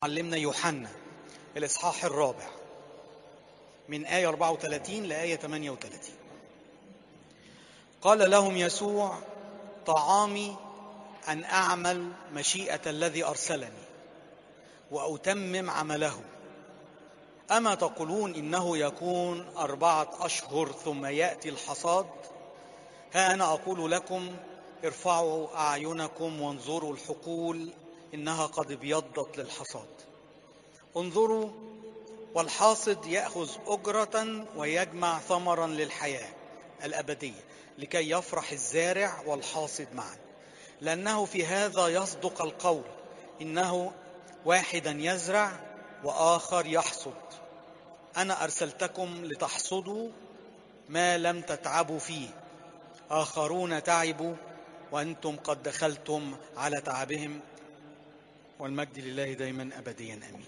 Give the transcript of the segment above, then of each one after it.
علمنا يوحنا الإصحاح الرابع من آية 34 لآية 38 قال لهم يسوع طعامي أن أعمل مشيئة الذي أرسلني وأتمم عمله أما تقولون إنه يكون أربعة أشهر ثم يأتي الحصاد ها أنا أقول لكم ارفعوا أعينكم وانظروا الحقول إنها قد ابيضت للحصاد انظروا والحاصد يأخذ أجرة ويجمع ثمرا للحياة الأبدية لكي يفرح الزارع والحاصد معا لأنه في هذا يصدق القول إنه واحدا يزرع وآخر يحصد أنا أرسلتكم لتحصدوا ما لم تتعبوا فيه آخرون تعبوا وأنتم قد دخلتم على تعبهم والمجد لله دائما أبديا أمين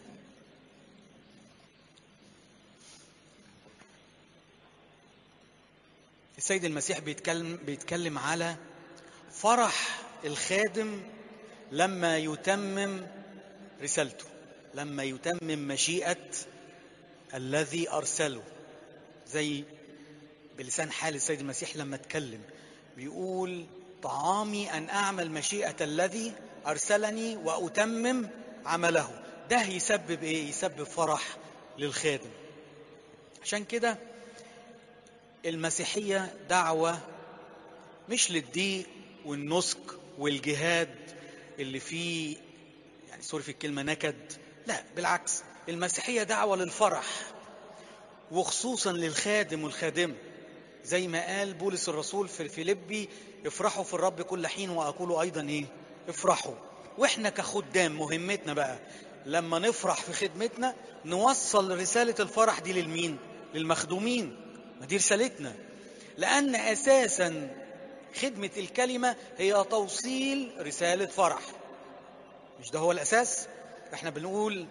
السيد المسيح بيتكلم, بيتكلم على فرح الخادم لما يتمم رسالته لما يتمم مشيئة الذي أرسله زي بلسان حال السيد المسيح لما اتكلم بيقول طعامي أن أعمل مشيئة الذي أرسلني وأتمم عمله ده يسبب إيه؟ يسبب فرح للخادم عشان كده المسيحية دعوة مش للضيق والنسك والجهاد اللي فيه يعني سوري في الكلمة نكد لا بالعكس المسيحية دعوة للفرح وخصوصا للخادم والخادمة زي ما قال بولس الرسول في فيليبي افرحوا في الرب كل حين وأقول أيضا إيه افرحوا واحنا كخدام مهمتنا بقى لما نفرح في خدمتنا نوصل رسالة الفرح دي للمين للمخدومين ما دي رسالتنا لأن أساسا خدمة الكلمة هي توصيل رسالة فرح مش ده هو الأساس احنا بنقول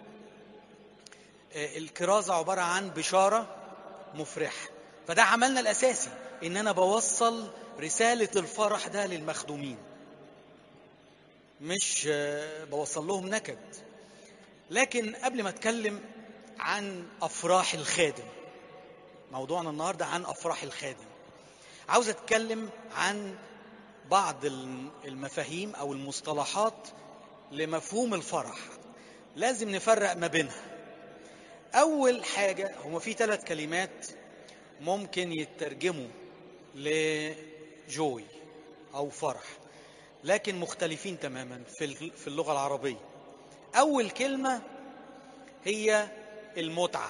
الكرازة عبارة عن بشارة مفرحة فده عملنا الأساسي إن أنا بوصل رسالة الفرح ده للمخدومين مش بوصل لهم نكد لكن قبل ما اتكلم عن افراح الخادم موضوعنا النهارده عن افراح الخادم عاوز اتكلم عن بعض المفاهيم او المصطلحات لمفهوم الفرح لازم نفرق ما بينها اول حاجه هما في ثلاث كلمات ممكن يترجموا لجوي او فرح لكن مختلفين تماما في اللغة العربية أول كلمة هي المتعة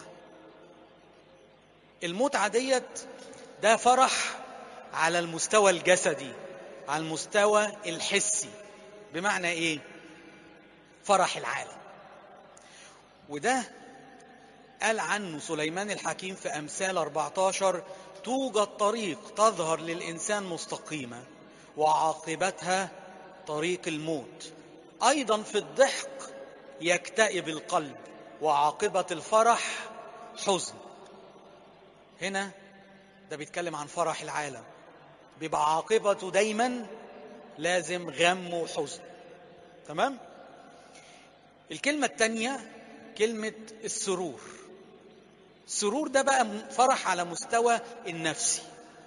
المتعة ديت ده فرح على المستوى الجسدي على المستوى الحسي بمعنى ايه فرح العالم وده قال عنه سليمان الحكيم في أمثال 14 توجد طريق تظهر للإنسان مستقيمة وعاقبتها طريق الموت ايضا في الضحك يكتئب القلب وعاقبه الفرح حزن هنا ده بيتكلم عن فرح العالم بيبقى عاقبته دايما لازم غم وحزن تمام الكلمه الثانيه كلمه السرور السرور ده بقى فرح على مستوى النفسي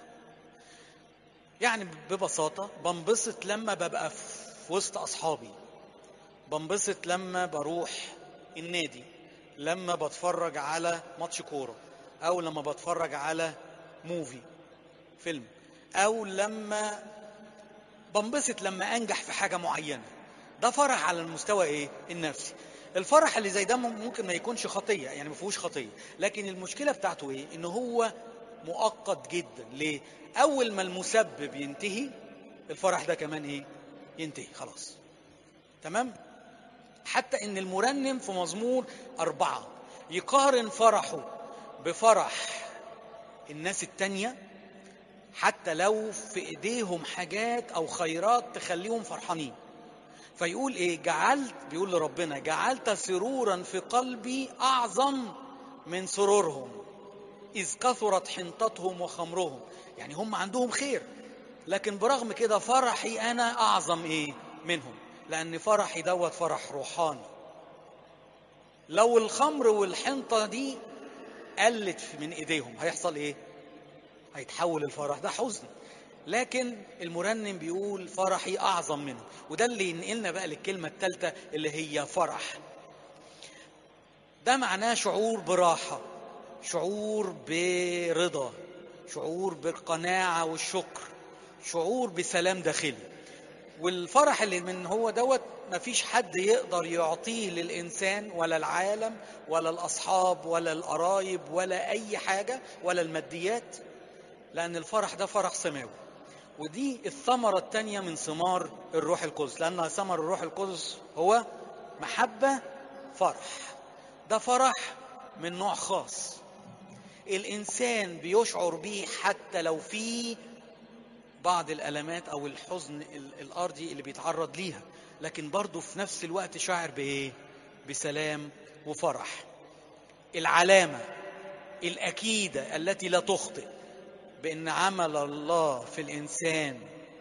يعني ببساطة بنبسط لما ببقى في وسط أصحابي بنبسط لما بروح النادي لما بتفرج على ماتش كورة أو لما بتفرج على موفي فيلم أو لما بنبسط لما أنجح في حاجة معينة ده فرح على المستوى إيه؟ النفسي الفرح اللي زي ده ممكن ما يكونش خطية يعني ما فيهوش خطية لكن المشكلة بتاعته إيه؟ إن هو مؤقت جدا ليه اول ما المسبب ينتهي الفرح ده كمان ايه ينتهي خلاص تمام حتى ان المرنم في مزمور أربعة يقارن فرحه بفرح الناس التانية حتى لو في ايديهم حاجات او خيرات تخليهم فرحانين فيقول ايه جعلت بيقول لربنا جعلت سرورا في قلبي اعظم من سرورهم إذ كثرت حنطتهم وخمرهم يعني هم عندهم خير لكن برغم كده فرحي أنا أعظم إيه منهم لأن فرحي دوت فرح روحاني لو الخمر والحنطة دي قلت من ايديهم هيحصل ايه هيتحول الفرح ده حزن لكن المرنم بيقول فرحي اعظم منه وده اللي ينقلنا بقى للكلمة الثالثة اللي هي فرح ده معناه شعور براحة شعور برضا شعور بالقناعة والشكر شعور بسلام داخلي والفرح اللي من هو دوت مفيش حد يقدر يعطيه للإنسان ولا العالم ولا الأصحاب ولا القرايب ولا أي حاجة ولا الماديات لأن الفرح ده فرح سماوي ودي الثمرة التانية من ثمار الروح القدس لأن ثمر الروح القدس هو محبة فرح ده فرح من نوع خاص الإنسان بيشعر بيه حتى لو في بعض الألمات أو الحزن الأرضي اللي بيتعرض ليها لكن برضه في نفس الوقت شاعر بإيه؟ بسلام وفرح العلامة الأكيدة التي لا تخطئ بأن عمل الله في الإنسان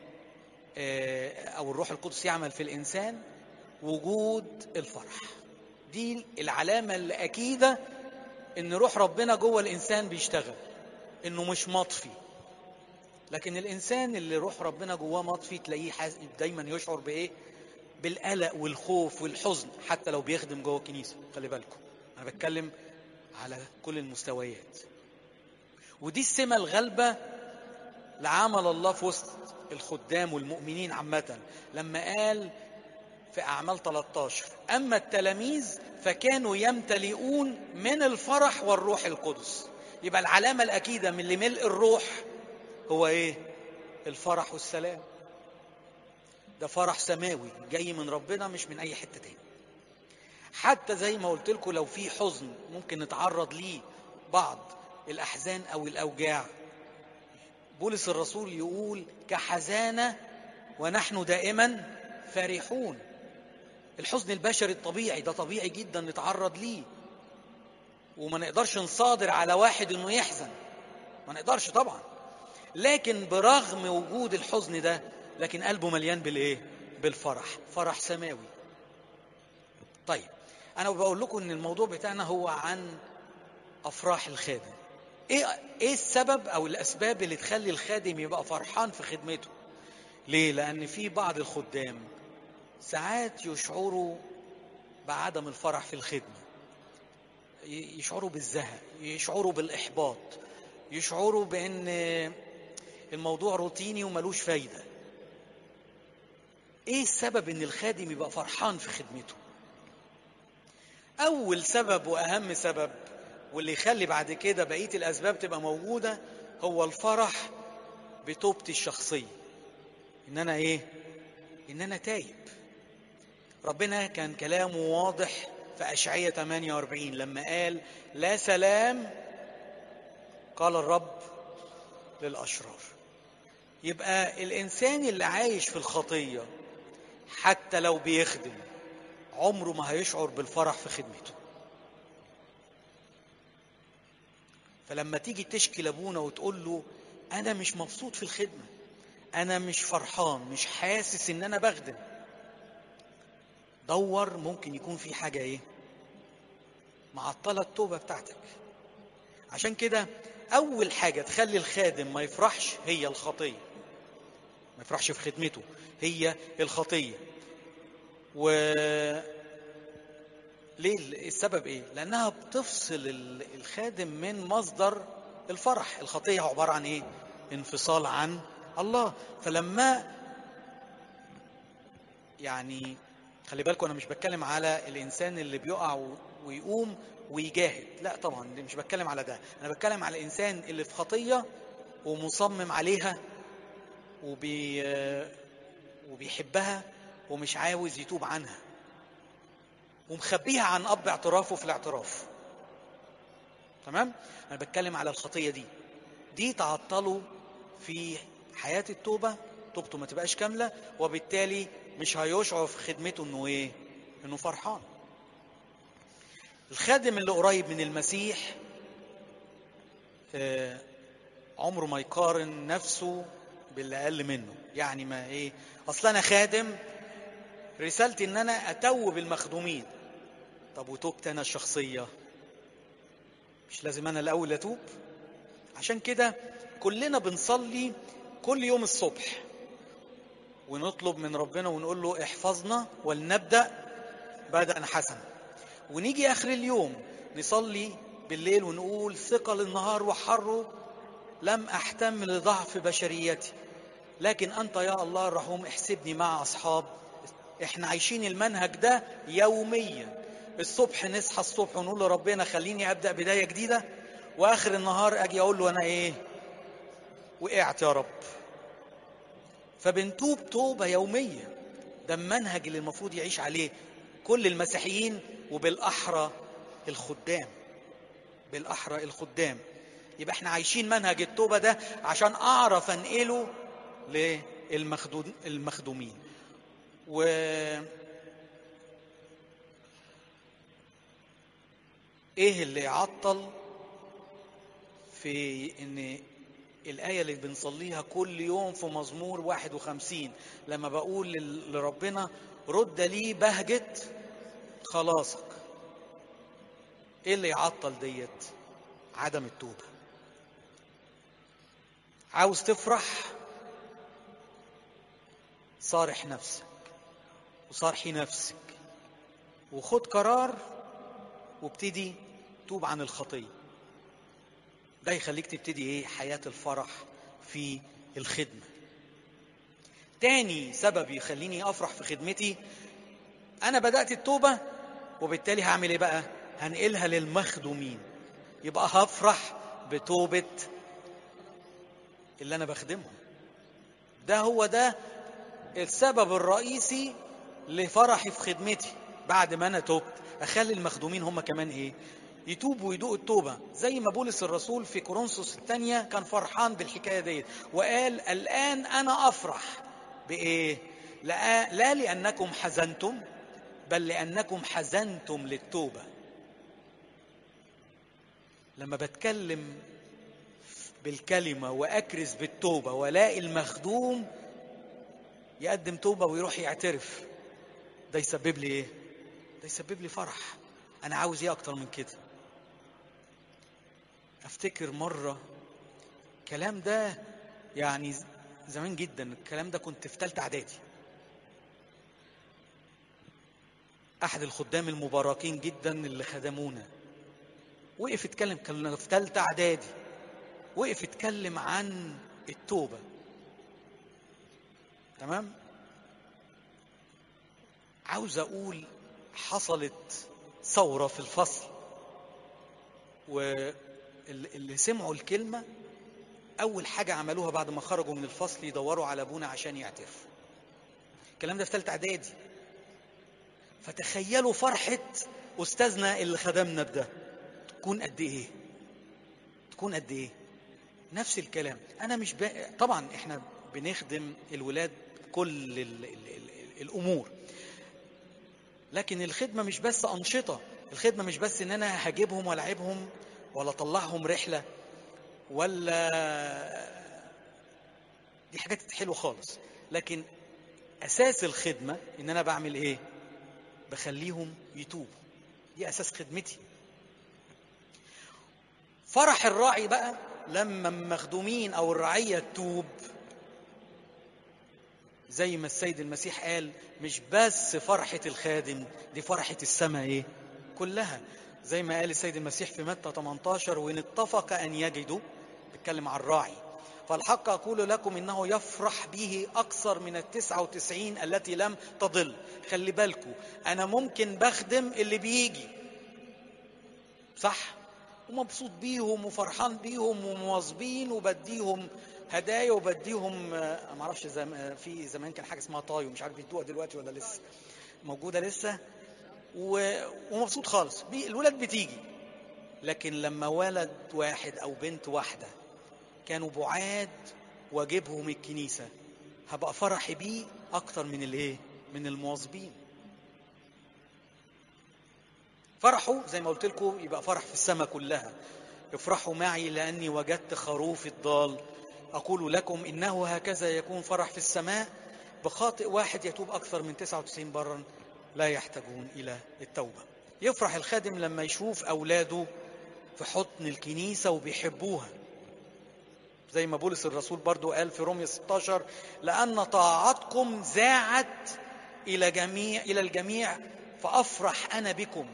أو الروح القدس يعمل في الإنسان وجود الفرح دي العلامة الأكيدة إن روح ربنا جوه الإنسان بيشتغل إنه مش مطفي لكن الإنسان اللي روح ربنا جواه مطفي تلاقيه دايما يشعر بإيه؟ بالقلق والخوف والحزن حتى لو بيخدم جوه الكنيسة خلي بالكم أنا بتكلم على كل المستويات ودي السمة الغالبة لعمل الله في وسط الخدام والمؤمنين عامة لما قال في أعمال 13 أما التلاميذ فكانوا يمتلئون من الفرح والروح القدس يبقى العلامة الأكيدة من اللي ملء الروح هو إيه؟ الفرح والسلام ده فرح سماوي جاي من ربنا مش من أي حتة تاني حتى زي ما قلت لكم لو في حزن ممكن نتعرض ليه بعض الأحزان أو الأوجاع بولس الرسول يقول كحزانة ونحن دائما فرحون الحزن البشري الطبيعي ده طبيعي جدا نتعرض ليه وما نقدرش نصادر على واحد انه يحزن ما نقدرش طبعا لكن برغم وجود الحزن ده لكن قلبه مليان بالايه بالفرح فرح سماوي طيب انا بقول لكم ان الموضوع بتاعنا هو عن افراح الخادم ايه ايه السبب او الاسباب اللي تخلي الخادم يبقى فرحان في خدمته ليه لان في بعض الخدام ساعات يشعروا بعدم الفرح في الخدمه يشعروا بالزهق يشعروا بالاحباط يشعروا بان الموضوع روتيني وملوش فايده ايه السبب ان الخادم يبقى فرحان في خدمته اول سبب واهم سبب واللي يخلي بعد كده بقيه الاسباب تبقى موجوده هو الفرح بتوبتي الشخصيه ان انا ايه ان انا تايب ربنا كان كلامه واضح في اشعياء 48 لما قال لا سلام قال الرب للاشرار يبقى الانسان اللي عايش في الخطيه حتى لو بيخدم عمره ما هيشعر بالفرح في خدمته فلما تيجي تشكي لابونا وتقول له انا مش مبسوط في الخدمه انا مش فرحان مش حاسس ان انا بخدم دور ممكن يكون في حاجه ايه معطله التوبه بتاعتك عشان كده اول حاجه تخلي الخادم ما يفرحش هي الخطيه ما يفرحش في خدمته هي الخطيه و ليه السبب ايه لانها بتفصل الخادم من مصدر الفرح الخطيه عباره عن ايه انفصال عن الله فلما يعني خلي بالكم انا مش بتكلم على الانسان اللي بيقع ويقوم ويجاهد لا طبعا مش بتكلم على ده انا بتكلم على الانسان اللي في خطيه ومصمم عليها وبي وبيحبها ومش عاوز يتوب عنها ومخبيها عن اب اعترافه في الاعتراف تمام انا بتكلم على الخطيه دي دي تعطله في حياه التوبه توبته ما تبقاش كامله وبالتالي مش هيشعر في خدمته انه ايه انه فرحان الخادم اللي قريب من المسيح آه عمره ما يقارن نفسه باللي اقل منه يعني ما ايه اصل انا خادم رسالتي ان انا اتوب المخدومين طب وتوبتي انا الشخصيه مش لازم انا الاول اتوب عشان كده كلنا بنصلي كل يوم الصبح ونطلب من ربنا ونقول له احفظنا ولنبدا بدءا حسنا ونيجي اخر اليوم نصلي بالليل ونقول ثقل النهار وحره لم احتمل ضعف بشريتي لكن انت يا الله الرحوم احسبني مع اصحاب احنا عايشين المنهج ده يوميا الصبح نصحى الصبح ونقول لربنا خليني ابدا بدايه جديده واخر النهار اجي اقول له انا ايه وقعت يا رب فبنتوب توبه يوميه ده المنهج اللي المفروض يعيش عليه كل المسيحيين وبالاحرى الخدام بالاحرى الخدام يبقى احنا عايشين منهج التوبه ده عشان اعرف انقله للمخدومين و ايه اللي يعطل في ان الآية اللي بنصليها كل يوم في مزمور 51 لما بقول لربنا رد لي بهجة خلاصك ايه اللي يعطل ديت عدم التوبة عاوز تفرح صارح نفسك وصارحي نفسك وخد قرار وابتدي توب عن الخطيه ده يخليك تبتدي ايه حياه الفرح في الخدمه تاني سبب يخليني افرح في خدمتي انا بدات التوبه وبالتالي هعمل ايه بقى هنقلها للمخدومين يبقى هفرح بتوبه اللي انا بخدمهم ده هو ده السبب الرئيسي لفرحي في خدمتي بعد ما انا تبت اخلي المخدومين هم كمان ايه يتوبوا ويدوقوا التوبه زي ما بولس الرسول في كورنثوس الثانيه كان فرحان بالحكايه ديت وقال الان انا افرح بايه لا, لا لانكم حزنتم بل لانكم حزنتم للتوبه لما بتكلم بالكلمه واكرز بالتوبه والاقي المخدوم يقدم توبه ويروح يعترف ده يسبب لي ايه ده يسبب لي فرح انا عاوز ايه اكتر من كده افتكر مره الكلام ده يعني زمان جدا الكلام ده كنت في ثالثه اعدادي احد الخدام المباركين جدا اللي خدمونا وقف يتكلم كنا في ثالثه اعدادي وقف يتكلم عن التوبه تمام عاوز اقول حصلت ثورة في الفصل واللي سمعوا الكلمة أول حاجة عملوها بعد ما خرجوا من الفصل يدوروا على أبونا عشان يعترفوا الكلام ده في ثالثة إعدادي فتخيلوا فرحة أستاذنا اللي خدمنا بده تكون قد إيه؟ تكون قد إيه؟ نفس الكلام أنا مش بقى طبعا إحنا بنخدم الولاد كل ال... ال... ال... الأمور لكن الخدمه مش بس انشطه الخدمه مش بس ان انا هجيبهم والعبهم ولا اطلعهم رحله ولا دي حاجات حلوه خالص لكن اساس الخدمه ان انا بعمل ايه بخليهم يتوبوا دي اساس خدمتي فرح الراعي بقى لما المخدومين او الرعيه تتوب زي ما السيد المسيح قال مش بس فرحة الخادم دي فرحة السماء ايه كلها زي ما قال السيد المسيح في متى 18 وإن اتفق أن يجدوا بيتكلم عن الراعي فالحق أقول لكم إنه يفرح به أكثر من التسعة وتسعين التي لم تضل خلي بالكم أنا ممكن بخدم اللي بيجي صح ومبسوط بيهم وفرحان بيهم ومواظبين وبديهم هدايا وبديهم ما اعرفش زم... في زمان كان حاجه اسمها طايو مش عارف بيدوها دلوقتي ولا لسه موجوده لسه و... ومبسوط خالص بي... الولاد بتيجي لكن لما ولد واحد او بنت واحده كانوا بعاد واجيبهم الكنيسه هبقى فرحي بيه اكتر من الايه من المواظبين فرحوا زي ما قلت لكم يبقى فرح في السماء كلها افرحوا معي لاني وجدت خروفي الضال أقول لكم إنه هكذا يكون فرح في السماء بخاطئ واحد يتوب أكثر من 99 برا لا يحتاجون إلى التوبة يفرح الخادم لما يشوف اولاده في حضن الكنيسه وبيحبوها زي ما بولس الرسول برضو قال في رومية 16 لأن طاعتكم زاعت إلى جميع إلى الجميع فأفرح أنا بكم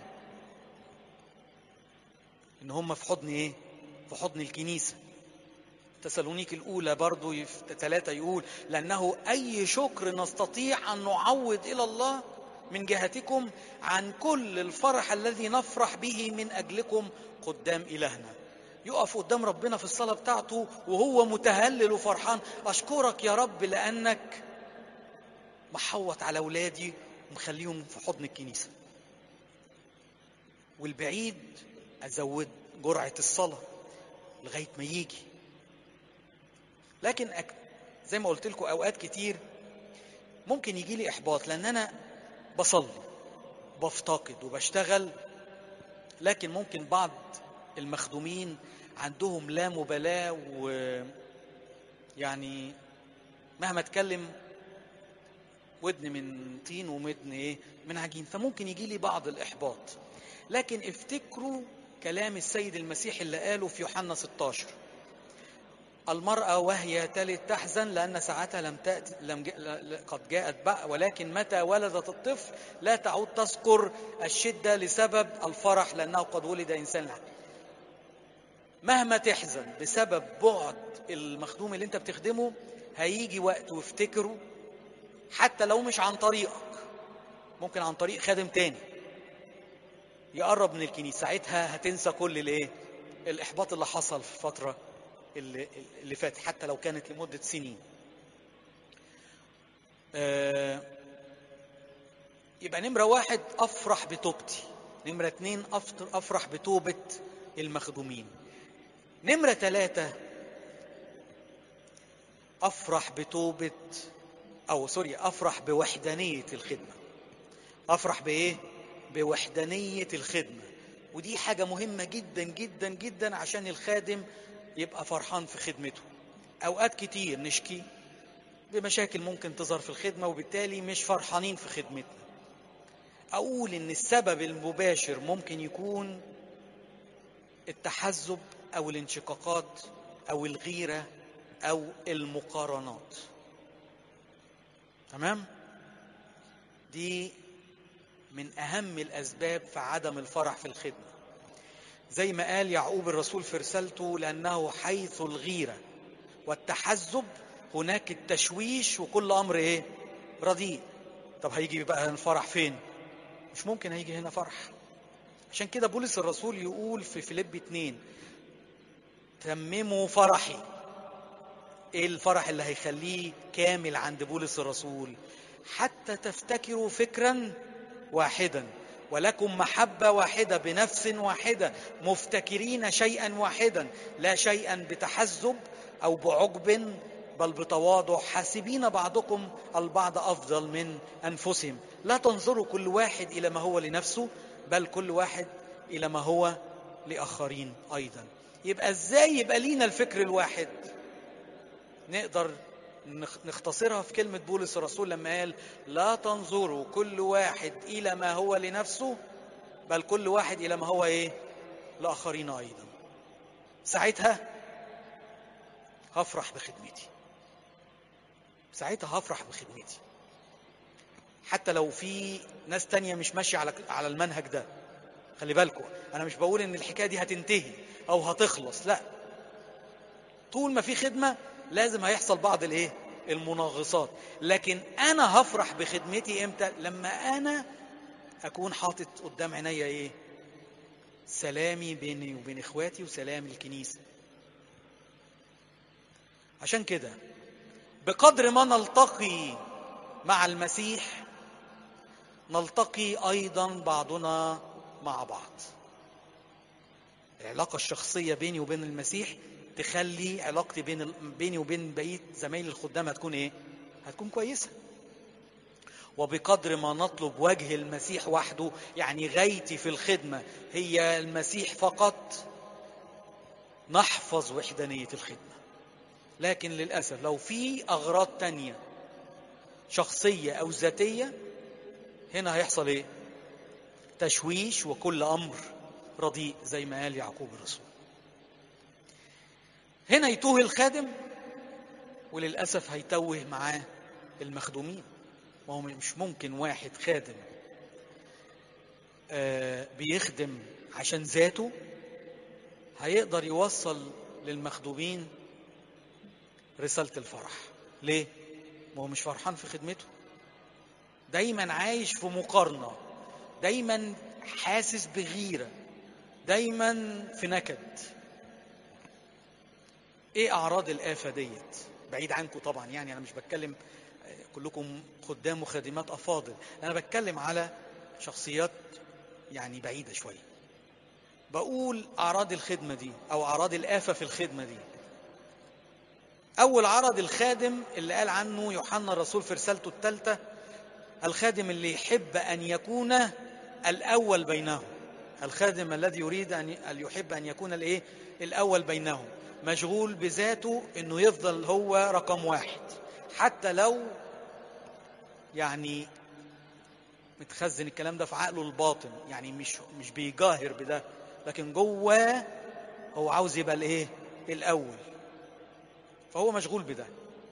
إن هم في حضن إيه؟ في حضن الكنيسة تسالونيك الأولى برضو في ثلاثة يقول لأنه أي شكر نستطيع أن نعوض إلى الله من جهتكم عن كل الفرح الذي نفرح به من أجلكم قدام إلهنا يقف قدام ربنا في الصلاة بتاعته وهو متهلل وفرحان أشكرك يا رب لأنك محوط على أولادي ومخليهم في حضن الكنيسة والبعيد أزود جرعة الصلاة لغاية ما يجي لكن أك... زي ما قلت لكم أوقات كتير ممكن يجي لي إحباط لأن أنا بصلي بفتقد وبشتغل لكن ممكن بعض المخدومين عندهم لا مبالاة و يعني مهما اتكلم ودن من طين وودن ايه من عجين فممكن يجي لي بعض الاحباط لكن افتكروا كلام السيد المسيح اللي قاله في يوحنا 16 المرأة وهي تلد تحزن لأن ساعتها لم تأتي لم قد جاءت بقى ولكن متى ولدت الطفل لا تعود تذكر الشدة لسبب الفرح لأنه قد ولد إنسان مهما تحزن بسبب بعد المخدوم اللي انت بتخدمه هيجي وقت وافتكره حتى لو مش عن طريقك ممكن عن طريق خادم تاني يقرب من الكنيسة ساعتها هتنسى كل الايه الاحباط اللي حصل في الفترة اللي, اللي فاتت حتى لو كانت لمدة سنين آه يبقى نمرة واحد أفرح بتوبتي نمرة اتنين أفرح بتوبة المخدومين نمرة ثلاثة أفرح بتوبة أو سوري أفرح بوحدانية الخدمة أفرح بإيه؟ بوحدانية الخدمة ودي حاجة مهمة جدا جدا جدا عشان الخادم يبقى فرحان في خدمته أوقات كتير نشكي بمشاكل ممكن تظهر في الخدمة وبالتالي مش فرحانين في خدمتنا أقول إن السبب المباشر ممكن يكون التحزب او الانشقاقات او الغيره او المقارنات تمام دي من اهم الاسباب في عدم الفرح في الخدمه زي ما قال يعقوب الرسول في رسالته لانه حيث الغيره والتحزب هناك التشويش وكل امر ايه رديء طب هيجي بقى الفرح فين مش ممكن هيجي هنا فرح عشان كده بولس الرسول يقول في فيليب 2 تمموا فرحي ايه الفرح اللي هيخليه كامل عند بولس الرسول حتى تفتكروا فكرا واحدا ولكم محبة واحدة بنفس واحدة مفتكرين شيئا واحدا لا شيئا بتحزب أو بعجب بل بتواضع حاسبين بعضكم البعض أفضل من أنفسهم لا تنظروا كل واحد إلى ما هو لنفسه بل كل واحد إلى ما هو لآخرين أيضا يبقى ازاي يبقى لينا الفكر الواحد نقدر نختصرها في كلمة بولس الرسول لما قال لا تنظروا كل واحد إلى ما هو لنفسه بل كل واحد إلى ما هو إيه لآخرين أيضا ساعتها هفرح بخدمتي ساعتها هفرح بخدمتي حتى لو في ناس تانية مش ماشية على على المنهج ده خلي بالكم انا مش بقول ان الحكايه دي هتنتهي او هتخلص لا طول ما في خدمه لازم هيحصل بعض الايه المناغصات لكن انا هفرح بخدمتي امتى لما انا اكون حاطط قدام عينيا ايه سلامي بيني وبين اخواتي وسلام الكنيسه عشان كده بقدر ما نلتقي مع المسيح نلتقي ايضا بعضنا مع بعض العلاقة الشخصية بيني وبين المسيح تخلي علاقتي بين ال... بيني وبين بقية زمايلي الخدام هتكون ايه؟ هتكون كويسة. وبقدر ما نطلب وجه المسيح وحده يعني غايتي في الخدمة هي المسيح فقط نحفظ وحدانية الخدمة. لكن للأسف لو في أغراض تانية شخصية أو ذاتية هنا هيحصل ايه؟ تشويش وكل امر رديء زي ما قال يعقوب الرسول هنا يتوه الخادم وللاسف هيتوه معاه المخدومين ما هو مش ممكن واحد خادم آه بيخدم عشان ذاته هيقدر يوصل للمخدومين رسالة الفرح ليه؟ ما هو مش فرحان في خدمته دايما عايش في مقارنة دايما حاسس بغيرة دايما في نكد ايه اعراض الآفة ديت بعيد عنكم طبعا يعني انا مش بتكلم كلكم خدام وخادمات افاضل انا بتكلم على شخصيات يعني بعيدة شوية بقول اعراض الخدمة دي او اعراض الآفة في الخدمة دي اول عرض الخادم اللي قال عنه يوحنا الرسول في رسالته الثالثة الخادم اللي يحب ان يكون الاول بينهم الخادم الذي يريد ان يحب ان يكون الايه الاول بينهم مشغول بذاته انه يفضل هو رقم واحد حتى لو يعني متخزن الكلام ده في عقله الباطن يعني مش مش بيجاهر بده لكن جواه هو عاوز يبقى الايه الاول فهو مشغول بده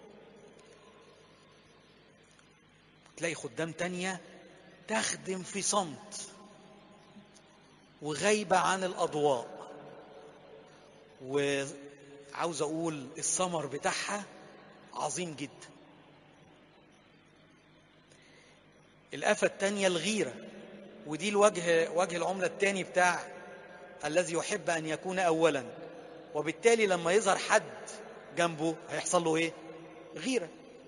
تلاقي خدام تانية تخدم في صمت وغايبة عن الأضواء وعاوز أقول الثمر بتاعها عظيم جدا الآفة التانية الغيرة ودي الوجه وجه العملة التاني بتاع الذي يحب أن يكون أولا وبالتالي لما يظهر حد جنبه هيحصل له إيه؟ غيرة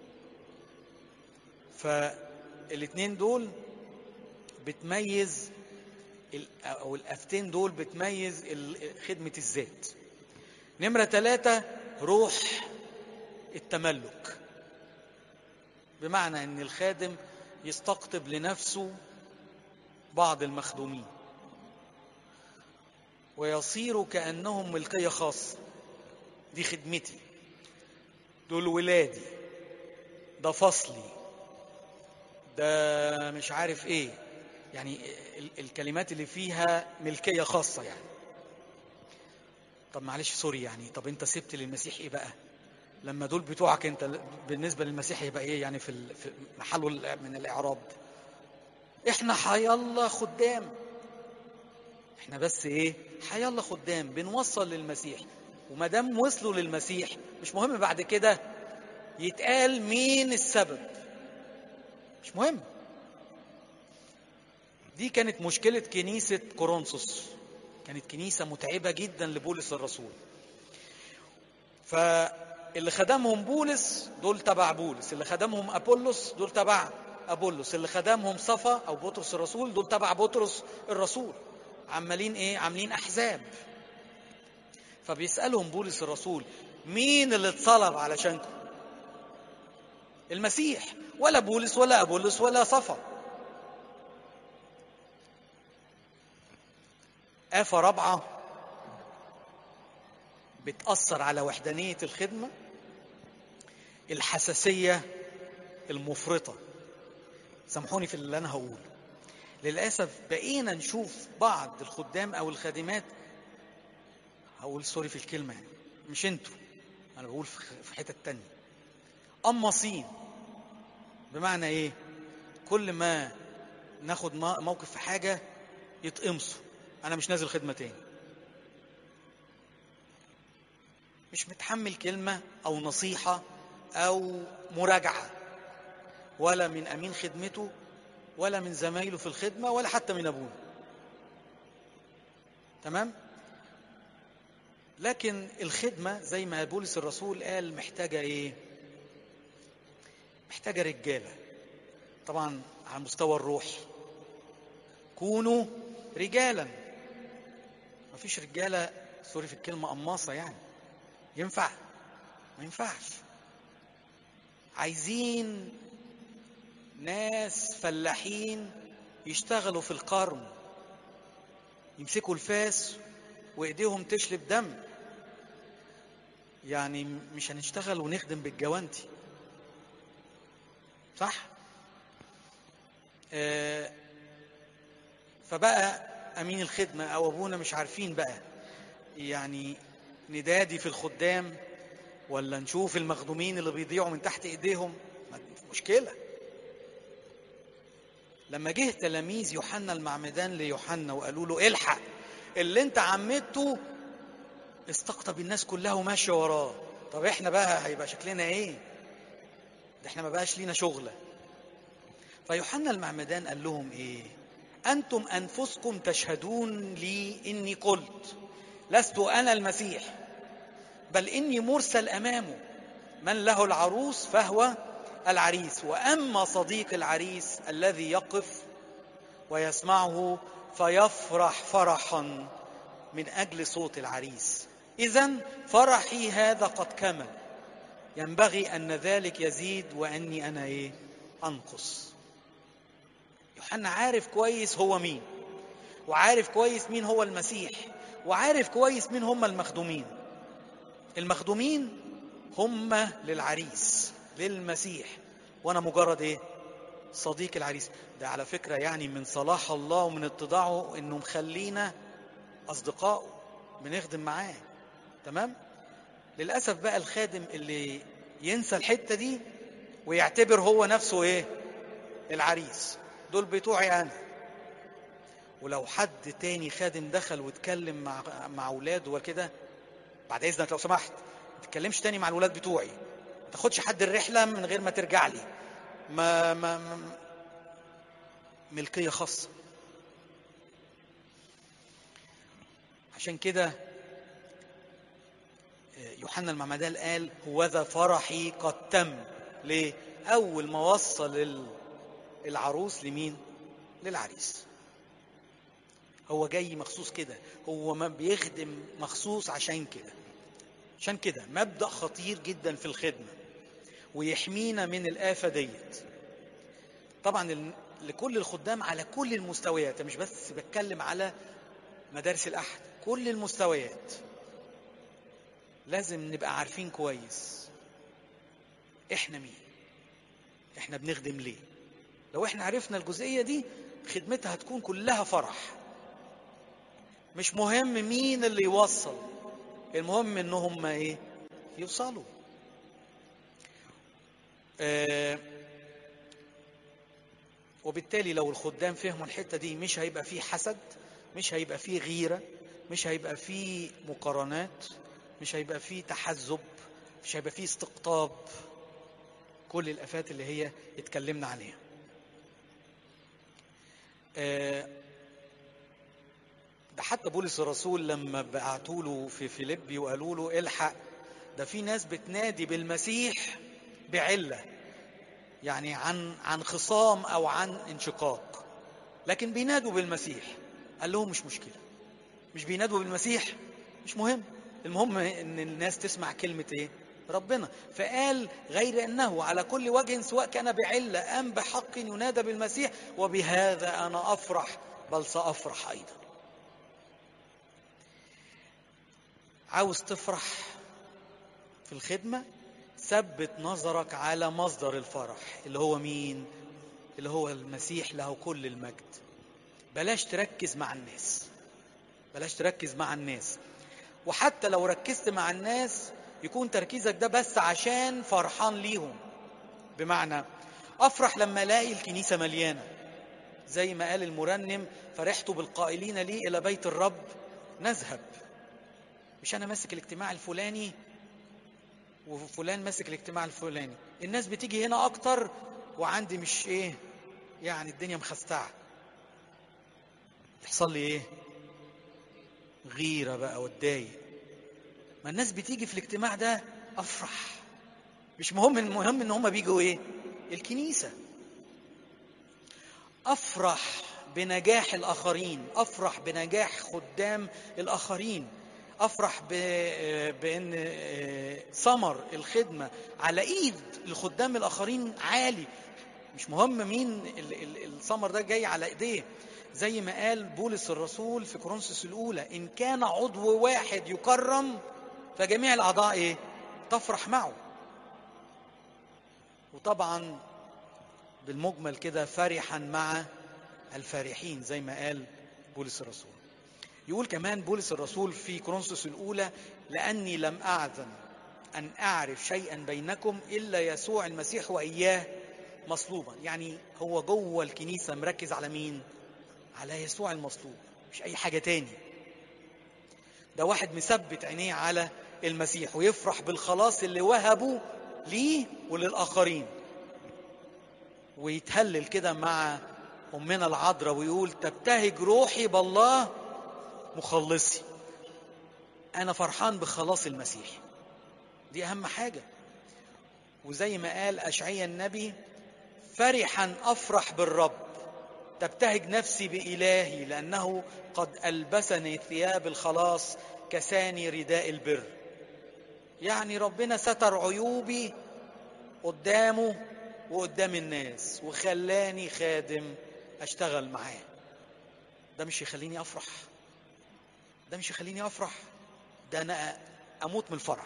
فالاتنين دول بتميز أو الآفتين دول بتميز خدمة الذات نمرة ثلاثة روح التملك بمعنى أن الخادم يستقطب لنفسه بعض المخدومين ويصيروا كأنهم ملكية خاصة دي خدمتي دول ولادي ده فصلي ده مش عارف ايه يعني الكلمات اللي فيها ملكية خاصة يعني طب معلش سوري يعني طب انت سبت للمسيح ايه بقى لما دول بتوعك انت بالنسبة للمسيح يبقى ايه يعني في محله من الاعراب احنا حيالله خدام احنا بس ايه حيالله خدام بنوصل للمسيح وما دام وصلوا للمسيح مش مهم بعد كده يتقال مين السبب مش مهم دي كانت مشكلة كنيسة كورنثوس كانت كنيسة متعبة جدا لبولس الرسول فاللي خدمهم بولس دول تبع بولس اللي خدمهم أبولس دول تبع أبولس اللي خدمهم صفا أو بطرس الرسول دول تبع بطرس الرسول عمالين إيه عاملين أحزاب فبيسألهم بولس الرسول مين اللي اتصلب علشانكم المسيح ولا بولس ولا أبولس ولا صفا آفة رابعة بتأثر على وحدانية الخدمة الحساسية المفرطة سامحوني في اللي أنا هقوله للأسف بقينا نشوف بعض الخدام أو الخادمات هقول سوري في الكلمة يعني مش انتوا أنا بقول في حتة تانية قماصين بمعنى إيه؟ كل ما ناخد موقف في حاجة يتقمصوا أنا مش نازل خدمة تاني مش متحمل كلمة أو نصيحة أو مراجعة ولا من أمين خدمته ولا من زمايله في الخدمة ولا حتى من أبوه تمام؟ لكن الخدمة زي ما بولس الرسول قال محتاجة إيه؟ محتاجة رجالة طبعا على المستوى الروحي كونوا رجالا مفيش رجالة سوري في الكلمة قماصة يعني ينفع ما ينفعش عايزين ناس فلاحين يشتغلوا في القرن يمسكوا الفاس وايديهم تشلب دم يعني مش هنشتغل ونخدم بالجوانتي صح آه فبقى امين الخدمه او ابونا مش عارفين بقى يعني ندادي في الخدام ولا نشوف المخدومين اللي بيضيعوا من تحت ايديهم مشكله لما جه تلاميذ يوحنا المعمدان ليوحنا وقالوا له الحق اللي انت عمدته استقطب الناس كلها وماشيه وراه طب احنا بقى هيبقى شكلنا ايه ده احنا ما بقاش لينا شغله فيوحنا المعمدان قال لهم ايه انتم انفسكم تشهدون لي اني قلت لست انا المسيح بل اني مرسل امامه من له العروس فهو العريس واما صديق العريس الذي يقف ويسمعه فيفرح فرحا من اجل صوت العريس اذا فرحي هذا قد كمل ينبغي ان ذلك يزيد واني انا ايه انقص يوحنا عارف كويس هو مين وعارف كويس مين هو المسيح وعارف كويس مين هم المخدومين المخدومين هم للعريس للمسيح وانا مجرد ايه صديق العريس ده على فكره يعني من صلاح الله ومن اتضاعه انه مخلينا اصدقائه بنخدم معاه تمام للاسف بقى الخادم اللي ينسى الحته دي ويعتبر هو نفسه ايه العريس دول بتوعي انا ولو حد تاني خادم دخل واتكلم مع مع اولاده وكده بعد اذنك لو سمحت ما تتكلمش تاني مع الولاد بتوعي ما تاخدش حد الرحله من غير ما ترجع لي ما, ما, ما ملكيه خاصه عشان كده يوحنا المعمدان قال هوذا فرحي قد تم ليه اول ما وصل العروس لمين للعريس هو جاي مخصوص كده هو ما بيخدم مخصوص عشان كده عشان كده مبدأ خطير جدا في الخدمة ويحمينا من الآفة ديت طبعا لكل الخدام على كل المستويات مش بس بتكلم على مدارس الأحد كل المستويات لازم نبقى عارفين كويس احنا مين احنا بنخدم ليه لو احنا عرفنا الجزئية دي خدمتها هتكون كلها فرح مش مهم مين اللي يوصل المهم ان هم ايه يوصلوا آه وبالتالي لو الخدام فهموا الحته دي مش هيبقى فيه حسد مش هيبقى فيه غيره مش هيبقى فيه مقارنات مش هيبقى فيه تحزب مش هيبقى فيه استقطاب كل الافات اللي هي اتكلمنا عليها آه ده حتى بولس الرسول لما بعتوا له في فيليبي وقالوا له الحق ده في ناس بتنادي بالمسيح بعله يعني عن عن خصام او عن انشقاق لكن بينادوا بالمسيح قال لهم مش مشكله مش بينادوا بالمسيح مش مهم المهم ان الناس تسمع كلمه ايه ربنا فقال غير انه على كل وجه سواء كان بعله ام بحق ينادى بالمسيح وبهذا انا افرح بل سافرح ايضا عاوز تفرح في الخدمة ثبت نظرك على مصدر الفرح اللي هو مين اللي هو المسيح له كل المجد بلاش تركز مع الناس بلاش تركز مع الناس وحتى لو ركزت مع الناس يكون تركيزك ده بس عشان فرحان ليهم بمعنى افرح لما الاقي الكنيسه مليانه زي ما قال المرنم فرحت بالقائلين لي الى بيت الرب نذهب مش انا ماسك الاجتماع الفلاني وفلان ماسك الاجتماع الفلاني الناس بتيجي هنا اكتر وعندي مش ايه يعني الدنيا مخستعه يحصل لي ايه غيره بقى واتضايق ما الناس بتيجي في الاجتماع ده افرح مش مهم المهم ان هم بيجوا ايه الكنيسه افرح بنجاح الاخرين افرح بنجاح خدام الاخرين افرح بان ثمر الخدمه على ايد الخدام الاخرين عالي مش مهم مين الثمر ده جاي على ايديه زي ما قال بولس الرسول في كورنثوس الاولى ان كان عضو واحد يكرم فجميع الاعضاء ايه تفرح معه وطبعا بالمجمل كده فرحا مع الفارحين زي ما قال بولس الرسول يقول كمان بولس الرسول في كورنثوس الأولى لأني لم أعزم أن أعرف شيئا بينكم إلا يسوع المسيح وإياه مصلوبا يعني هو جوه الكنيسة مركز على مين على يسوع المصلوب مش أي حاجة تاني ده واحد مثبت عينيه على المسيح ويفرح بالخلاص اللي وهبه ليه وللآخرين ويتهلل كده مع أمنا العذراء ويقول تبتهج روحي بالله مخلصي أنا فرحان بخلاص المسيح دي أهم حاجة وزي ما قال أشعيا النبي فرحا أفرح بالرب تبتهج نفسي بإلهي لأنه قد ألبسني ثياب الخلاص كساني رداء البر يعني ربنا ستر عيوبي قدامه وقدام الناس وخلاني خادم أشتغل معاه ده مش يخليني أفرح ده مش يخليني أفرح ده أنا أموت من الفرح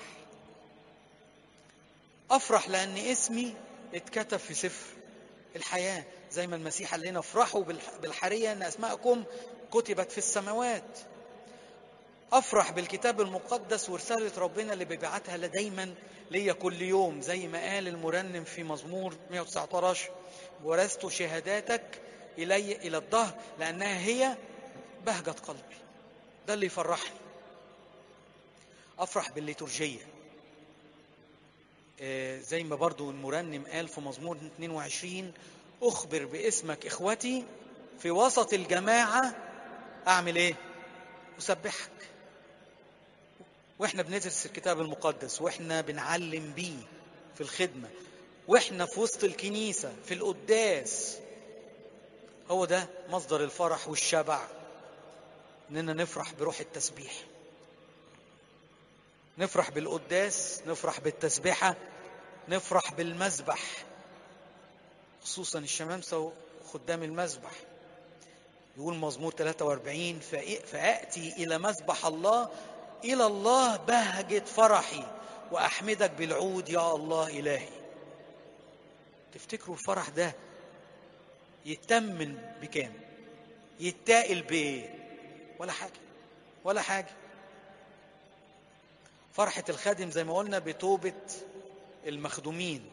أفرح لأن اسمي اتكتب في سفر الحياة زي ما المسيح قال لنا افرحوا بالحرية أن أسماءكم كتبت في السماوات أفرح بالكتاب المقدس ورسالة ربنا اللي بيبعتها دايما ليا كل يوم زي ما قال المرنم في مزمور 119 ورثت شهاداتك إلي إلى الظهر لأنها هي بهجة قلبي ده اللي يفرحني أفرح بالليتورجية آه زي ما برضو المرنم قال في مزمور 22 أخبر باسمك إخوتي في وسط الجماعة أعمل إيه؟ أسبحك واحنا بندرس الكتاب المقدس واحنا بنعلم بيه في الخدمة واحنا في وسط الكنيسة في القداس هو ده مصدر الفرح والشبع اننا نفرح بروح التسبيح نفرح بالقداس نفرح بالتسبيحة نفرح بالمذبح خصوصا الشمامسة وخدام المذبح يقول مزمور 43 فأتي إلى مذبح الله إلى الله بهجة فرحي وأحمدك بالعود يا الله إلهي تفتكروا الفرح ده يتمن بكام يتاقل بإيه ولا حاجة ولا حاجة فرحة الخادم زي ما قلنا بتوبة المخدومين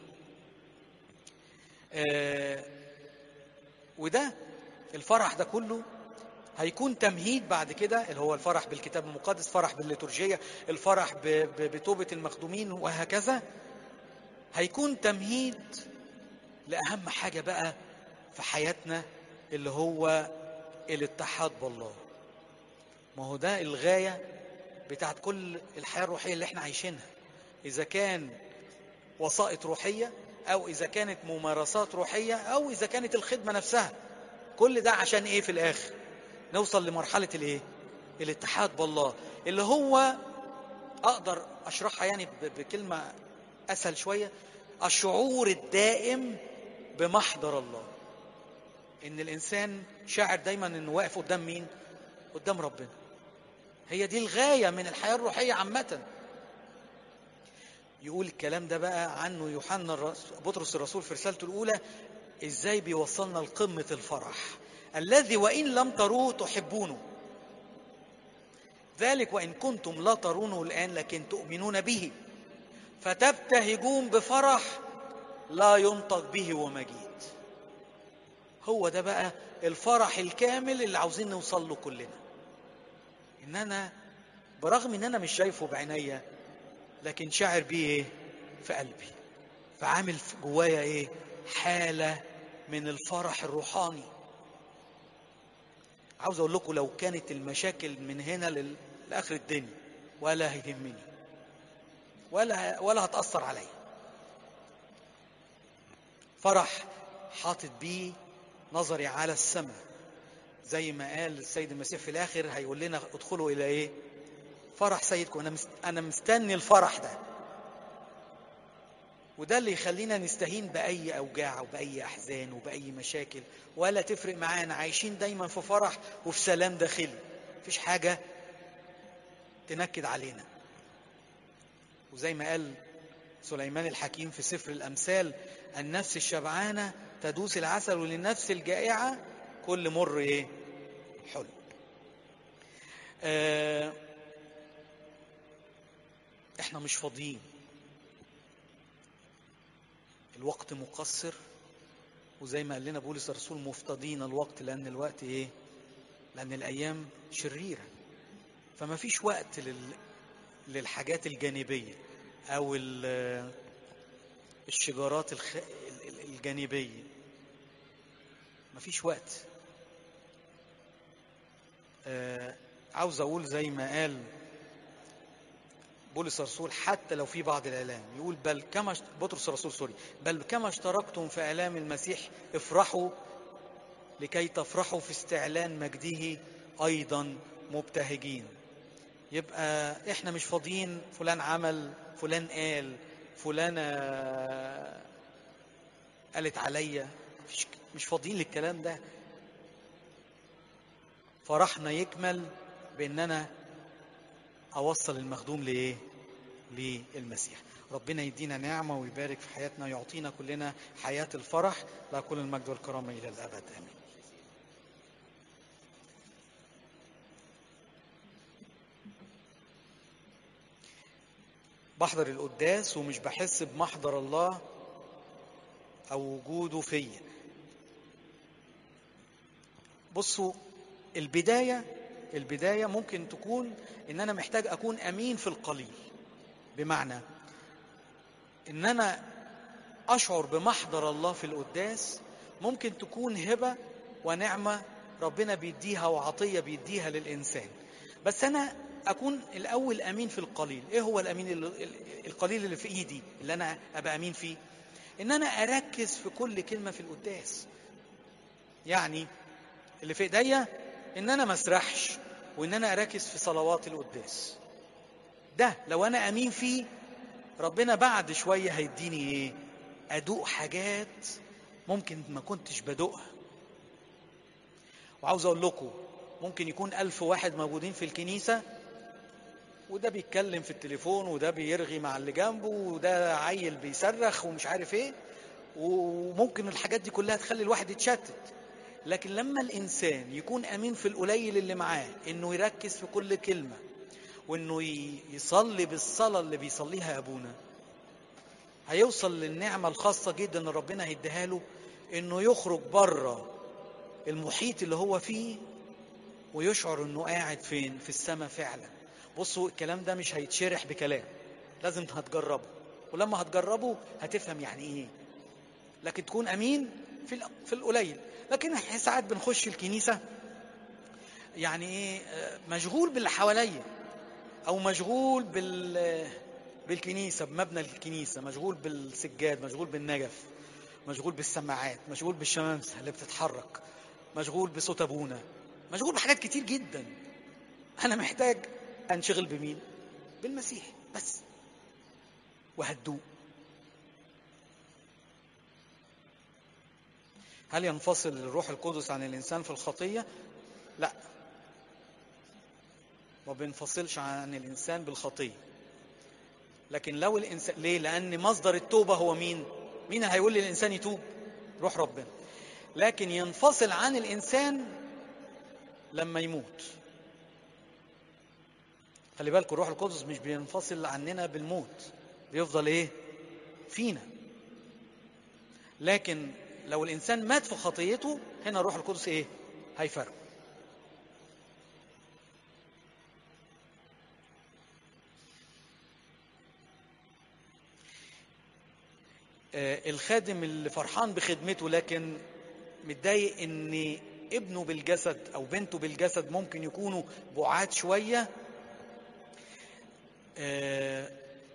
آه وده الفرح ده كله هيكون تمهيد بعد كده اللي هو الفرح بالكتاب المقدس فرح بالليتورجية الفرح بتوبة المخدومين وهكذا هيكون تمهيد لأهم حاجة بقى في حياتنا اللي هو الاتحاد بالله ما هو ده الغاية بتاعت كل الحياة الروحية اللي احنا عايشينها إذا كان وسائط روحية أو إذا كانت ممارسات روحية أو إذا كانت الخدمة نفسها كل ده عشان إيه في الآخر نوصل لمرحلة الإيه الاتحاد بالله اللي هو أقدر أشرحها يعني بكلمة أسهل شوية الشعور الدائم بمحضر الله إن الإنسان شاعر دايما إنه واقف قدام مين قدام ربنا هي دي الغاية من الحياة الروحية عامة يقول الكلام ده بقى عنه يوحنا بطرس الرسول في رسالته الأولى إزاي بيوصلنا لقمة الفرح الذي وإن لم تروه تحبونه ذلك وإن كنتم لا ترونه الآن لكن تؤمنون به فتبتهجون بفرح لا ينطق به ومجيد هو ده بقى الفرح الكامل اللي عاوزين نوصل له كلنا ان انا برغم ان انا مش شايفه بعينيا لكن شاعر بيه ايه في قلبي فعامل جوايا ايه حالة من الفرح الروحاني عاوز اقول لكم لو كانت المشاكل من هنا لاخر الدنيا ولا هيهمني ولا ولا هتأثر عليا فرح حاطط بيه نظري على السماء زي ما قال السيد المسيح في الاخر هيقول لنا ادخلوا الى ايه فرح سيدكم انا انا مستني الفرح ده وده اللي يخلينا نستهين باي اوجاع وباي احزان وباي مشاكل ولا تفرق معانا عايشين دايما في فرح وفي سلام داخلي مفيش حاجه تنكد علينا وزي ما قال سليمان الحكيم في سفر الامثال النفس الشبعانه تدوس العسل وللنفس الجائعه كل مر ايه حلو آه، احنا مش فاضيين الوقت مقصر وزي ما قال لنا بولس الرسول مفتضين الوقت لان الوقت ايه لان الايام شريره فما فيش وقت لل... للحاجات الجانبيه او ال... الشجارات الخ... ال- ال- الجانبيه ما فيش وقت آه عاوز اقول زي ما قال بولس الرسول حتى لو في بعض الالام يقول بل كما اشت- بطرس الرسول سوري بل كما اشتركتم في الام المسيح افرحوا لكي تفرحوا في استعلان مجده ايضا مبتهجين يبقى احنا مش فاضيين فلان عمل فلان قال فلانة قالت عليا مفيش- مش فاضيين للكلام ده فرحنا يكمل بان انا اوصل المخدوم لايه للمسيح ربنا يدينا نعمة ويبارك في حياتنا ويعطينا كلنا حياة الفرح لا كل المجد والكرامة إلى الأبد آمين بحضر القداس ومش بحس بمحضر الله أو وجوده فيا بصوا البداية البداية ممكن تكون إن أنا محتاج أكون أمين في القليل بمعنى إن أنا أشعر بمحضر الله في القداس ممكن تكون هبة ونعمة ربنا بيديها وعطية بيديها للإنسان بس أنا أكون الأول أمين في القليل إيه هو الأمين ال- ال- القليل اللي في إيدي اللي أنا أبقى أمين فيه إن أنا أركز في كل كلمة في القداس يعني اللي في ايديا ان انا ما اسرحش وان انا اركز في صلوات القداس ده لو انا امين فيه ربنا بعد شويه هيديني ايه ادوق حاجات ممكن ما كنتش بدوقها وعاوز اقول لكم ممكن يكون ألف واحد موجودين في الكنيسة وده بيتكلم في التليفون وده بيرغي مع اللي جنبه وده عيل بيصرخ ومش عارف ايه وممكن الحاجات دي كلها تخلي الواحد يتشتت لكن لما الانسان يكون امين في القليل اللي معاه انه يركز في كل كلمه وانه ي- يصلي بالصلاه اللي بيصليها ابونا هيوصل للنعمه الخاصه جدا اللي ربنا هيديها له انه يخرج بره المحيط اللي هو فيه ويشعر انه قاعد فين في السماء فعلا بصوا الكلام ده مش هيتشرح بكلام لازم هتجربه ولما هتجربه هتفهم يعني ايه لكن تكون امين في ال- في القليل لكن احنا ساعات بنخش الكنيسه يعني ايه آه، مشغول باللي حواليا او مشغول بال بالكنيسه بمبنى الكنيسه مشغول بالسجاد مشغول بالنجف مشغول بالسماعات مشغول بالشمامسه اللي بتتحرك مشغول بصوت ابونا مشغول بحاجات كتير جدا انا محتاج انشغل بمين بالمسيح بس وهدوء هل ينفصل الروح القدس عن الانسان في الخطيه لا ما بينفصلش عن الانسان بالخطيه لكن لو الانسان ليه لان مصدر التوبه هو مين مين اللي هيقول للانسان يتوب روح ربنا لكن ينفصل عن الانسان لما يموت خلي بالكم الروح القدس مش بينفصل عننا بالموت بيفضل ايه فينا لكن لو الانسان مات في خطيته هنا الروح القدس ايه هيفرق آه، الخادم اللي فرحان بخدمته لكن متضايق ان ابنه بالجسد او بنته بالجسد ممكن يكونوا بعاد شويه آه،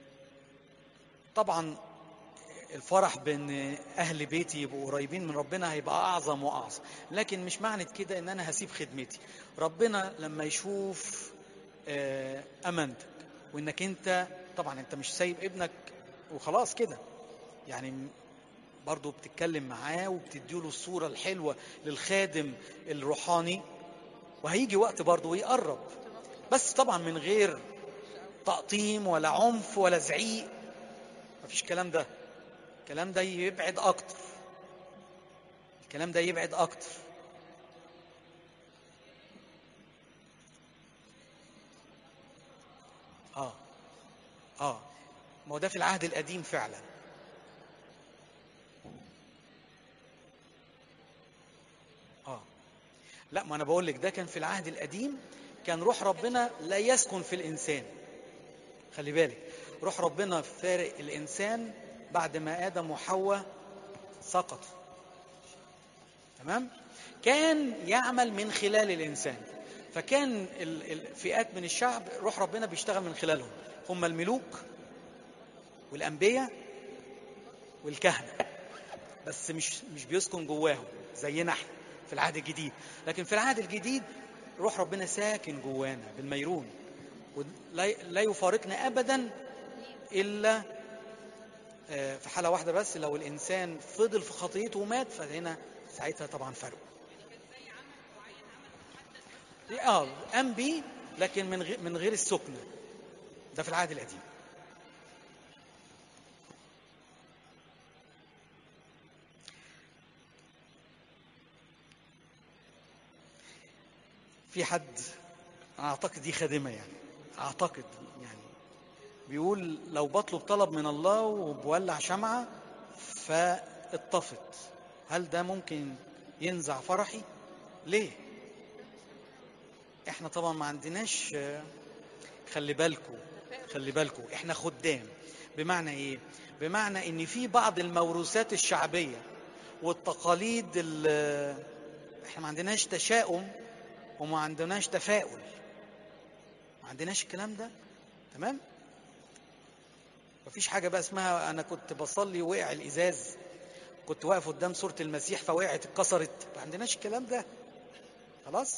طبعا الفرح بان اهل بيتي يبقوا قريبين من ربنا هيبقى اعظم واعظم لكن مش معنى كده ان انا هسيب خدمتي ربنا لما يشوف آه، امانتك وانك انت طبعا انت مش سايب ابنك وخلاص كده يعني برضه بتتكلم معاه وبتديله الصورة الحلوة للخادم الروحاني وهيجي وقت برضه ويقرب بس طبعا من غير تقطيم ولا عنف ولا زعيق مفيش الكلام ده الكلام ده يبعد اكتر الكلام ده يبعد اكتر اه اه ما هو ده في العهد القديم فعلا اه لا ما انا بقول لك ده كان في العهد القديم كان روح ربنا لا يسكن في الانسان خلي بالك روح ربنا فارق الانسان بعد ما ادم وحواء سقطوا تمام كان يعمل من خلال الانسان فكان ال- الفئات من الشعب روح ربنا بيشتغل من خلالهم هم الملوك والانبياء والكهنه بس مش مش بيسكن جواهم زينا احنا في العهد الجديد لكن في العهد الجديد روح ربنا ساكن جوانا بالميرون ولا لا يفارقنا ابدا الا آه، في حاله واحده بس لو الانسان فضل في خطيته ومات فهنا ساعتها طبعا فرق اه قام بيه لكن من غير من غير السكنه ده في العهد القديم في حد أنا اعتقد دي خادمه يعني اعتقد يعني بيقول لو بطلب طلب من الله وبولع شمعه فاتطفت هل ده ممكن ينزع فرحي ليه احنا طبعا ما عندناش آه، خلي بالكم خلي بالكم احنا خدام بمعنى ايه بمعنى ان في بعض الموروثات الشعبيه والتقاليد ال- احنا ما عندناش تشاؤم وما عندناش تفاؤل ما عندناش الكلام ده تمام مفيش حاجه بقى اسمها انا كنت بصلي وقع الازاز كنت واقف قدام صوره المسيح فوقعت اتكسرت ما عندناش الكلام ده خلاص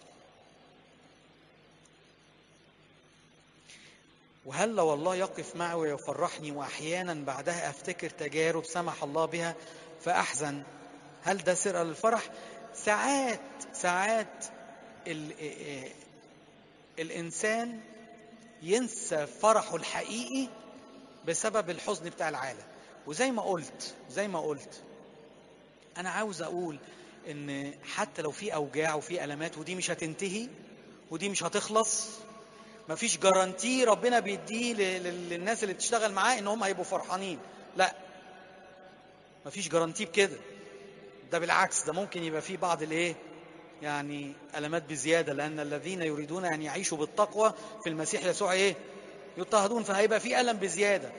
وهل لو الله يقف معي ويفرحني واحيانا بعدها افتكر تجارب سمح الله بها فاحزن هل ده سر للفرح ساعات ساعات ال ال الانسان ينسى فرحه الحقيقي بسبب الحزن بتاع العالم وزي ما قلت زي ما قلت انا عاوز اقول ان حتى لو في اوجاع وفي المات ودي مش هتنتهي ودي مش هتخلص مفيش جارانتي ربنا بيديه ل- ل- للناس اللي بتشتغل معاه ان هم هيبقوا فرحانين لا مفيش جارانتي بكده ده بالعكس ده ممكن يبقى فيه بعض الايه يعني المات بزياده لان الذين يريدون ان يعيشوا بالتقوى في المسيح يسوع ايه يضطهدون فهيبقى في الم بزياده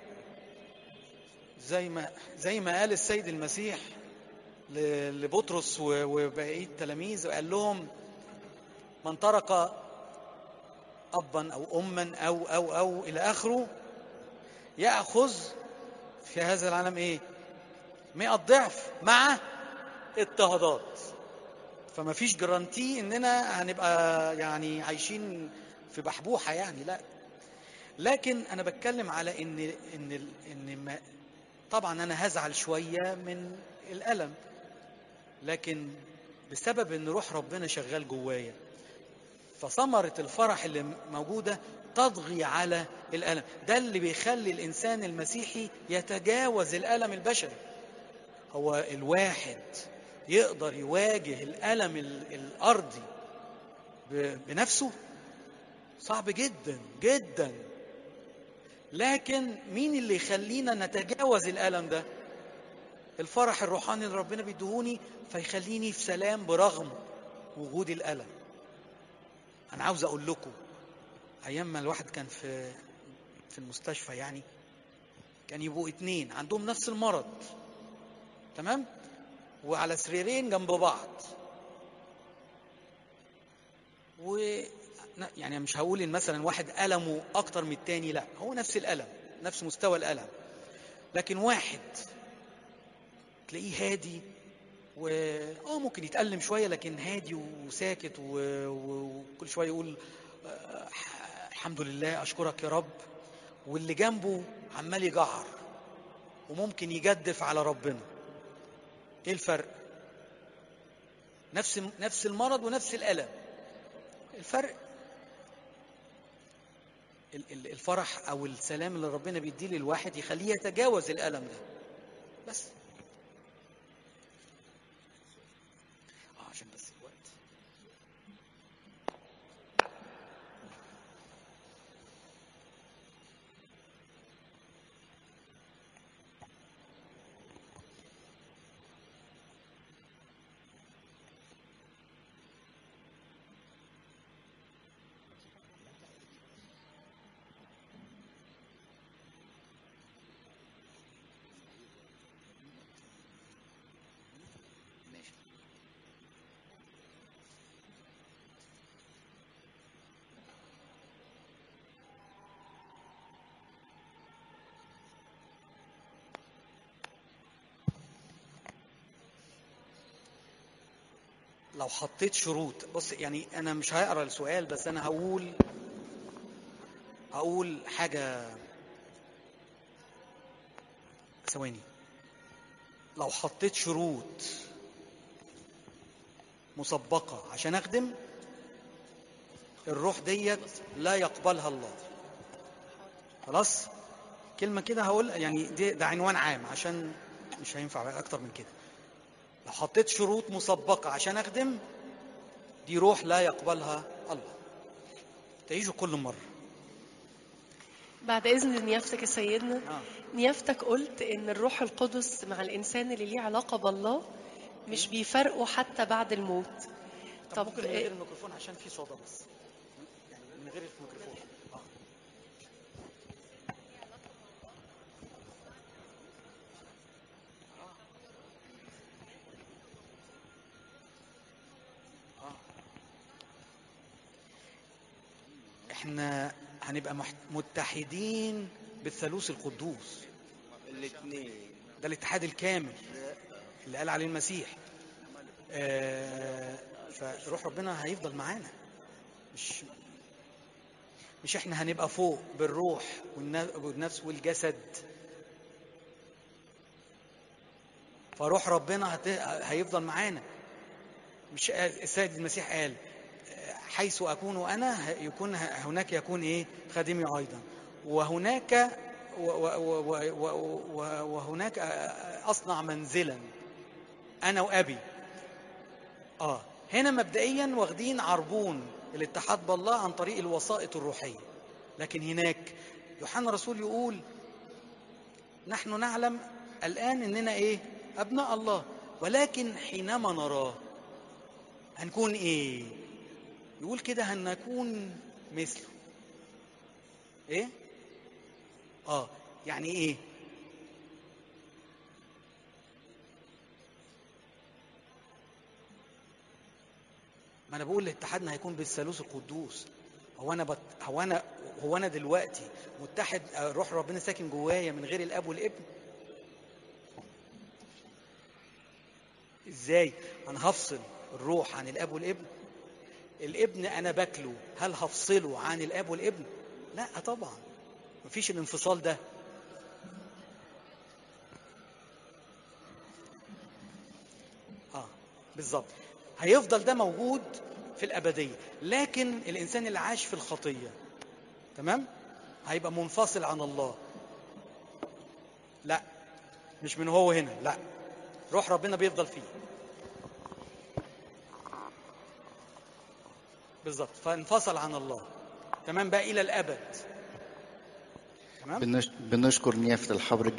زي ما زي ما قال السيد المسيح ل- لبطرس و- وبقيه التلاميذ وقال لهم من ترك ابا او اما او او او الى اخره ياخذ في هذا العالم ايه مئة ضعف مع اضطهادات فما فيش جرانتي اننا هنبقى يعني عايشين في بحبوحه يعني لا لكن انا بتكلم على ان ان ال- ان ما طبعا انا هزعل شويه من الالم لكن بسبب ان روح ربنا شغال جوايا فثمرة الفرح اللي موجودة تضغي على الألم ده اللي بيخلي الإنسان المسيحي يتجاوز الألم البشري هو الواحد يقدر يواجه الألم ال- الأرضي ب- بنفسه صعب جدا جدا لكن مين اللي يخلينا نتجاوز الألم ده الفرح الروحاني اللي ربنا بيدهوني فيخليني في سلام برغم وجود الألم انا عاوز اقول لكم ايام ما الواحد كان في في المستشفى يعني كان يبقوا اتنين عندهم نفس المرض تمام وعلى سريرين جنب بعض و يعني مش هقول ان مثلا واحد ألمه اكتر من التاني لا هو نفس الألم نفس مستوى الألم لكن واحد تلاقيه هادي و اه ممكن يتألم شوية لكن هادي وساكت و... و... وكل شوية يقول آه، الحمد لله أشكرك يا رب واللي جنبه عمال يجعر وممكن يجدف على ربنا ايه الفرق نفس نفس المرض ونفس الألم الفرق ال- ال- الفرح او السلام اللي ربنا بيديه للواحد يخليه يتجاوز الالم ده بس اه عشان بس الوقت لو حطيت شروط بص يعني انا مش هقرا السؤال بس انا هقول هقول حاجه ثواني لو حطيت شروط مسبقه عشان اخدم الروح ديت لا يقبلها الله خلاص كلمه كده هقول يعني دي ده عنوان عام عشان مش هينفع اكتر من كده لو حطيت شروط مسبقة عشان أخدم دي روح لا يقبلها الله تعيشوا كل مرة بعد إذن نيافتك يا سيدنا آه. نيافتك قلت إن الروح القدس مع الإنسان اللي ليه علاقة بالله مش بيفرقوا حتى بعد الموت طب, طب ممكن من إيه- غير الميكروفون عشان في صدى بس يعني من غير الميكروفون آه. آه. احنا هنبقى مح- متحدين بالثالوث القدوس الاثنين ده الاتحاد الكامل اللي قال عليه المسيح آه، فروح ربنا هيفضل معانا مش مش احنا هنبقى فوق بالروح والن- والنفس والجسد فروح ربنا هت... هيفضل معانا مش قال- السيد المسيح قال آه، حيث اكون انا ه- يكون ه- هناك يكون ايه خادمي ايضا وهناك و... و... و... و... و... وهناك آه، اصنع منزلا انا وابي اه هنا مبدئيا واخدين عربون الاتحاد بالله عن طريق الوسائط الروحيه لكن هناك يوحنا الرسول يقول نحن نعلم الان اننا ايه ابناء الله ولكن حينما نراه هنكون ايه يقول كده هنكون مثله ايه اه يعني ايه ما انا بقول اتحادنا هيكون بالثالوث القدوس هو انا بت... هو انا هو انا دلوقتي متحد آه، روح ربنا ساكن جوايا من غير الاب والابن ازاي انا هفصل الروح عن الاب والابن الابن انا باكله هل هفصله عن الاب والابن لا طبعا مفيش الانفصال ده اه بالظبط هيفضل ده موجود في الابديه لكن الانسان اللي عاش في الخطيه تمام هيبقى منفصل عن الله لا مش من هو هنا لا روح ربنا بيفضل فيه بالظبط فانفصل عن الله تمام بقى الى الابد تمام بنش- بنشكر نيافة الحبر